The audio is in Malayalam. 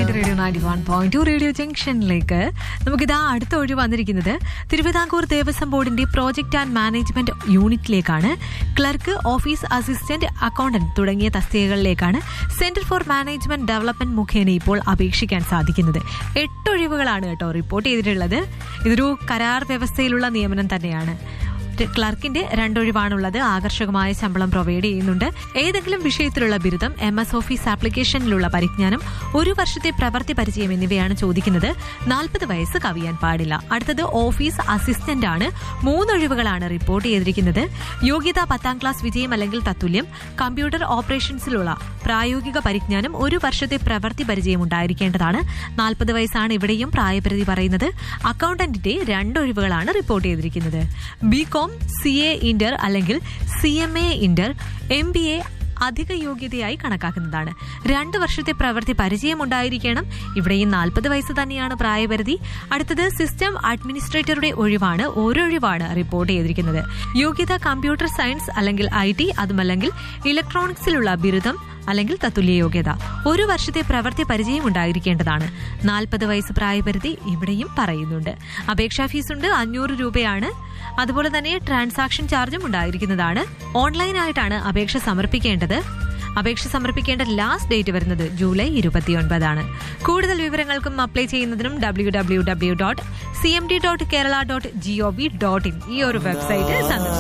ഇത് radio ninety one point two radio ജംഗ്ഷനിലേക്ക് നമുക്കിതാ അടുത്ത ഒഴിവ് വന്നിരിക്കുന്നത് തിരുവിതാംകൂർ ദേവസ്വം ബോർഡിന്റെ പ്രോജക്ട് ആൻഡ് മാനേജ്മെന്റ് യൂണിറ്റിലേക്കാണ് ക്ലർക്ക് ഓഫീസ് അസിസ്റ്റന്റ് അക്കൗണ്ടന്റ് തുടങ്ങിയ തസ്തികകളിലേക്കാണ് സെന്റർ ഫോർ മാനേജ്മെന്റ് ഡെവലപ്മെന്റ് മുഖേന ഇപ്പോൾ അപേക്ഷിക്കാൻ സാധിക്കുന്നത് എട്ട് ഒഴിവുകളാണ് കേട്ടോ റിപ്പോർട്ട് ചെയ്തിട്ടുള്ളത് ഇതൊരു കരാർ വ്യവസ്ഥയിലുള്ള നിയമനം തന്നെയാണ് ക്ലർക്കിന്റെ രണ്ടൊഴിവാണുള്ളത് ആകർഷകമായ ശമ്പളം പ്രൊവൈഡ് ചെയ്യുന്നുണ്ട് ഏതെങ്കിലും വിഷയത്തിലുള്ള ബിരുദം എം എസ് ഓഫീസ് ആപ്ലിക്കേഷനിലുള്ള പരിജ്ഞാനം ഒരു വർഷത്തെ പ്രവൃത്തി പരിചയം എന്നിവയാണ് ചോദിക്കുന്നത് നാൽപ്പത് വയസ്സ് കവിയാൻ പാടില്ല അടുത്തത് ഓഫീസ് അസിസ്റ്റന്റ് ആണ് മൂന്നൊഴിവുകളാണ് റിപ്പോർട്ട് ചെയ്തിരിക്കുന്നത് യോഗ്യത പത്താം ക്ലാസ് വിജയം അല്ലെങ്കിൽ തത്തുല്യം കമ്പ്യൂട്ടർ ഓപ്പറേഷൻസിലുള്ള പ്രായോഗിക പരിജ്ഞാനം ഒരു വർഷത്തെ പ്രവൃത്തി പരിചയം ഉണ്ടായിരിക്കേണ്ടതാണ് നാൽപ്പത് വയസ്സാണ് ഇവിടെയും പ്രായപരിധി പറയുന്നത് അക്കൗണ്ടന്റിന്റെ രണ്ടൊഴിവുകളാണ് റിപ്പോർട്ട് ചെയ്തിരിക്കുന്നത് B Com C A inter അല്ലെങ്കിൽ C M A inter M B A അധിക യോഗ്യതയായി കണക്കാക്കുന്നതാണ് രണ്ട് വർഷത്തെ പ്രവൃത്തി പരിചയം ഉണ്ടായിരിക്കണം ഇവിടെയും നാൽപ്പത് വയസ്സ് തന്നെയാണ് പ്രായപരിധി അടുത്തത് സിസ്റ്റം അഡ്മിനിസ്ട്രേറ്ററുടെ ഒഴിവാണ് ഓരോ ഒഴിവാണ് റിപ്പോർട്ട് ചെയ്തിരിക്കുന്നത് യോഗ്യത കമ്പ്യൂട്ടർ സയൻസ് അല്ലെങ്കിൽ ഐ ടി അതുമല്ലെങ്കിൽ ഇലക്ട്രോണിക്സിലുള്ള ബിരുദം അല്ലെങ്കിൽ തത്തുല്യ യോഗ്യത ഒരു വർഷത്തെ പ്രവൃത്തി പരിചയം ഉണ്ടായിരിക്കേണ്ടതാണ് നാൽപ്പത് വയസ്സ് പ്രായപരിധി ഇവിടെയും പറയുന്നുണ്ട് അപേക്ഷാ ഫീസ് ഉണ്ട് അഞ്ഞൂറ് രൂപയാണ് അതുപോലെ തന്നെ ട്രാൻസാക്ഷൻ ചാർജും ഉണ്ടായിരിക്കുന്നതാണ് ഓൺലൈനായിട്ടാണ് അപേക്ഷ സമർപ്പിക്കേണ്ടത് അപേക്ഷ സമർപ്പിക്കേണ്ട ലാസ്റ്റ് ഡേറ്റ് വരുന്നത് ജൂലൈ ഇരുപത്തിയൊൻപതാണ് കൂടുതൽ വിവരങ്ങൾക്കും അപ്ലൈ ചെയ്യുന്നതിനും W W W dot C M D dot Kerala dot G O V dot in ഈ ഒരു വെബ്സൈറ്റ് സന്ദർശിക്കും